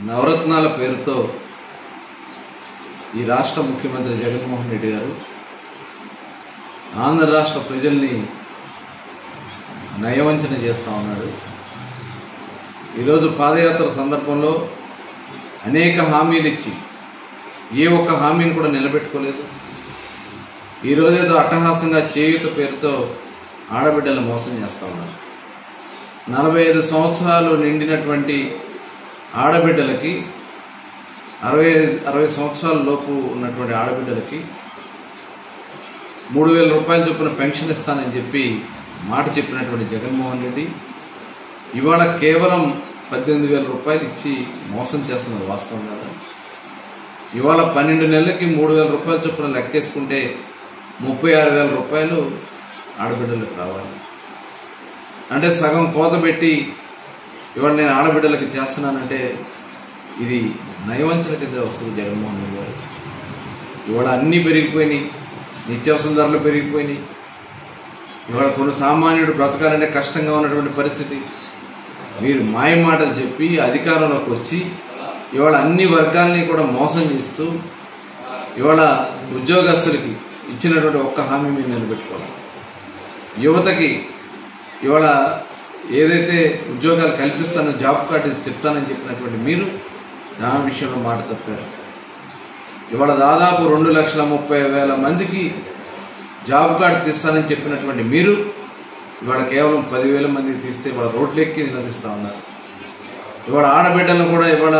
నవరత్నాల పేరుతో ఈ రాష్ట్ర ముఖ్యమంత్రి జగన్మోహన్ రెడ్డి గారు ఆంధ్ర రాష్ట్ర ప్రజల్ని నయవంచన చేస్తూ ఉన్నాడు ఈరోజు పాదయాత్ర సందర్భంలో అనేక హామీలు ఇచ్చి ఏ ఒక్క హామీని కూడా నిలబెట్టుకోలేదు ఈరోజేదో అట్టహాసంగా చేయూత పేరుతో ఆడబిడ్డలు మోసం చేస్తూ ఉన్నారు నలభై ఐదు సంవత్సరాలు నిండినటువంటి ఆడబిడ్డలకి అరవై అరవై సంవత్సరాల లోపు ఉన్నటువంటి ఆడబిడ్డలకి మూడు వేల రూపాయల చొప్పున పెన్షన్ ఇస్తానని చెప్పి మాట చెప్పినటువంటి జగన్మోహన్ రెడ్డి ఇవాళ కేవలం పద్దెనిమిది వేల రూపాయలు ఇచ్చి మోసం చేస్తున్నది వాస్తవం కదా ఇవాళ పన్నెండు నెలలకి మూడు వేల రూపాయల చొప్పున లెక్కేసుకుంటే ముప్పై ఆరు వేల రూపాయలు ఆడబిడ్డలకు రావాలి అంటే సగం కోత పెట్టి ఇవాళ నేను ఆడబిడ్డలకి చేస్తున్నానంటే ఇది నయవంచన కింద వస్తుంది జగన్మోహన్ రెడ్డి గారు ఇవాళ అన్నీ పెరిగిపోయినాయి నిత్యావసర ధరలు పెరిగిపోయినాయి ఇవాళ కొన్ని సామాన్యుడు బ్రతకాలంటే కష్టంగా ఉన్నటువంటి పరిస్థితి మీరు మాయ మాటలు చెప్పి అధికారంలోకి వచ్చి ఇవాళ అన్ని వర్గాల్ని కూడా మోసం చేస్తూ ఇవాళ ఉద్యోగస్తులకి ఇచ్చినటువంటి ఒక్క హామీ మీరు నిలబెట్టుకోవాలి యువతకి ఇవాళ ఏదైతే ఉద్యోగాలు కల్పిస్తానో జాబ్ కార్డు చెప్తానని చెప్పినటువంటి మీరు దాని విషయంలో మాట తప్పారు ఇవాళ దాదాపు రెండు లక్షల ముప్పై వేల మందికి జాబ్ కార్డు తీస్తానని చెప్పినటువంటి మీరు ఇవాళ కేవలం పదివేల మందికి తీస్తే ఇవాళ రోడ్లెక్కి నిలదీస్తూ ఉన్నారు ఇవాళ ఆడబిడ్డలను కూడా ఇవాళ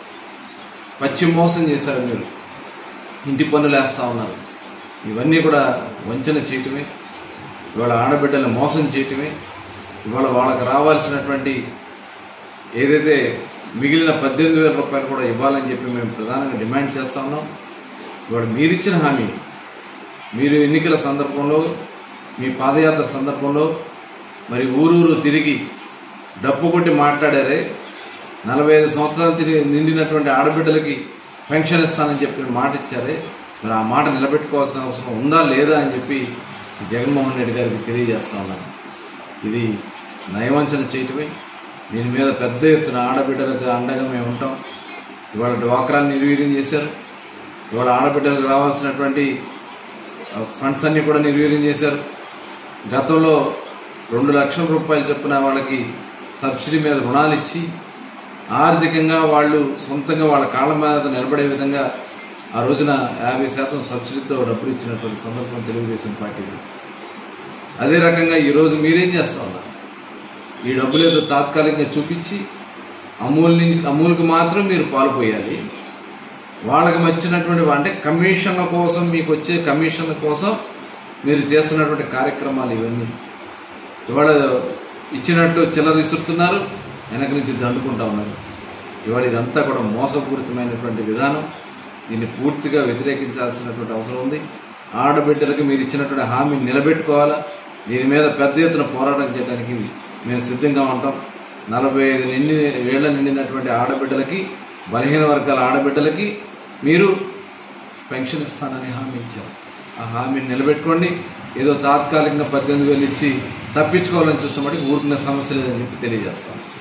పచ్చి మోసం చేశారు మీరు ఇంటి పన్నులు వేస్తూ ఉన్నారు ఇవన్నీ కూడా వంచన చేయటమే ఇవాళ ఆడబిడ్డలను మోసం చేయటమే ఇవాళ వాళ్ళకి రావాల్సినటువంటి ఏదైతే మిగిలిన పద్దెనిమిది వేల రూపాయలు కూడా ఇవ్వాలని చెప్పి మేము ప్రధానంగా డిమాండ్ చేస్తా ఉన్నాం ఇవాళ మీరిచ్చిన హామీ మీరు ఎన్నికల సందర్భంలో మీ పాదయాత్ర సందర్భంలో మరి ఊరూరు తిరిగి డప్పు కొట్టి మాట్లాడారే నలభై ఐదు సంవత్సరాలు తిరిగి నిండినటువంటి ఆడబిడ్డలకి పెన్షన్ ఇస్తానని చెప్పి మాట ఇచ్చారే మరి ఆ మాట నిలబెట్టుకోవాల్సిన అవసరం ఉందా లేదా అని చెప్పి జగన్మోహన్ రెడ్డి గారికి తెలియజేస్తా ఉన్నాను ఇది నయవంచన చేయటమే దీని మీద పెద్ద ఎత్తున ఆడబిడ్డలకు అండగా మేము ఉంటాం ఇవాళ డ్వాక్రాన్ని నిర్వీర్యం చేశారు ఇవాళ ఆడబిడ్డలకు రావాల్సినటువంటి ఫండ్స్ అన్ని కూడా నిర్వీర్యం చేశారు గతంలో రెండు లక్షల రూపాయలు చొప్పున వాళ్ళకి సబ్సిడీ మీద రుణాలు ఇచ్చి ఆర్థికంగా వాళ్ళు సొంతంగా వాళ్ళ కాళ్ళ మీద నిలబడే విధంగా ఆ రోజున యాభై శాతం సబ్సిడీతో డబ్బులు ఇచ్చినటువంటి సందర్భం తెలుగుదేశం పార్టీది అదే రకంగా ఈరోజు మీరేం చేస్తా ఉన్నారు ఈ డబ్బులు ఏదో తాత్కాలికంగా చూపించి అమూల్ నుంచి అమూల్కి మాత్రం మీరు పాల్పోయాలి వాళ్ళకి వచ్చినటువంటి అంటే కమిషన్ల కోసం మీకు వచ్చే కమిషన్ల కోసం మీరు చేస్తున్నటువంటి కార్యక్రమాలు ఇవన్నీ ఇవాళ ఇచ్చినట్లు చిల్లర విసురుతున్నారు వెనక నుంచి దండుకుంటా ఉన్నారు ఇవాళ ఇదంతా కూడా మోసపూరితమైనటువంటి విధానం దీన్ని పూర్తిగా వ్యతిరేకించాల్సినటువంటి అవసరం ఉంది ఆడబిడ్డలకు మీరు ఇచ్చినటువంటి హామీని నిలబెట్టుకోవాలా దీని మీద పెద్ద ఎత్తున పోరాటం చేయడానికి మేము సిద్ధంగా ఉంటాం నలభై ఐదు నిండి వేళ్ల నిండినటువంటి ఆడబిడ్డలకి బలహీన వర్గాల ఆడబిడ్డలకి మీరు పెన్షన్ ఇస్తానని హామీ ఇచ్చారు ఆ హామీని నిలబెట్టుకోండి ఏదో తాత్కాలికంగా పద్దెనిమిది వేలు ఇచ్చి తప్పించుకోవాలని చూస్తామంటే ఊరికిన సమస్య లేదని చెప్పి తెలియజేస్తాం